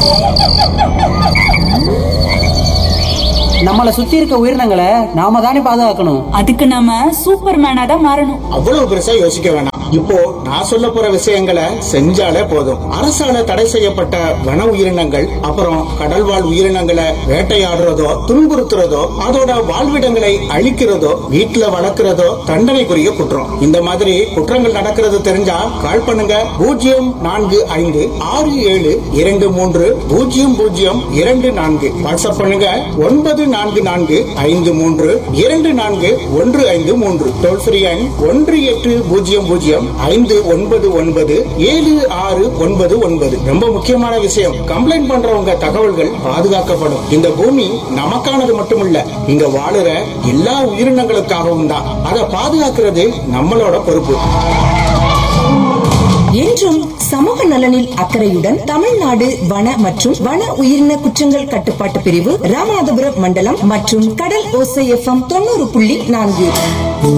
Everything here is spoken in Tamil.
நம்மளை சுத்தி இருக்க உயிரினங்களை நாம தானே பாதுகாக்கணும் அதுக்கு நாம சூப்பர் மேனா தான் மாறணும் அவ்வளவு பெருசா யோசிக்க வேணாம் இப்போ நான் சொல்ல போற விஷயங்களை செஞ்சாலே போதும் அரசால தடை செய்யப்பட்ட வன உயிரினங்கள் அப்புறம் கடல்வாழ் உயிரினங்களை வேட்டையாடுறதோ துன்புறுத்துறதோ அதோட வாழ்விடங்களை அழிக்கிறதோ வீட்டுல வளர்க்கிறதோ தண்டனைக்குரிய குற்றம் இந்த மாதிரி குற்றங்கள் நடக்கிறது தெரிஞ்சா கால் பண்ணுங்க பூஜ்ஜியம் நான்கு ஐந்து ஆறு ஏழு இரண்டு மூன்று பூஜ்ஜியம் பூஜ்ஜியம் இரண்டு நான்கு வாட்ஸ்அப் பண்ணுங்க ஒன்பது நான்கு நான்கு ஐந்து மூன்று இரண்டு நான்கு ஒன்று ஐந்து மூன்று டோல் ஃப்ரீ எண் ஒன்று எட்டு பூஜ்ஜியம் பூஜ்ஜியம் ஐந்து ஒன்பது ஒன்பது ஏழு ஆறு ஒன்பது ஒன்பது ரொம்ப முக்கியமான விஷயம் கம்ப்ளைண்ட் பண்றவங்க தகவல்கள் பாதுகாக்கப்படும் இந்த பூமி நமக்கானது மட்டுமில்ல இங்க வாழுற எல்லா உயிரினங்களுக்காகவும் தான் அதை பாதுகாக்கிறது நம்மளோட பொறுப்பு என்றும் சமூக நலனில் அக்கறையுடன் தமிழ்நாடு வன மற்றும் வன உயிரின குற்றங்கள் கட்டுப்பாட்டு பிரிவு ராமநாதபுரம் மண்டலம் மற்றும் கடல் ஓசை எஃப்எம் தொண்ணூறு புள்ளி நான்கு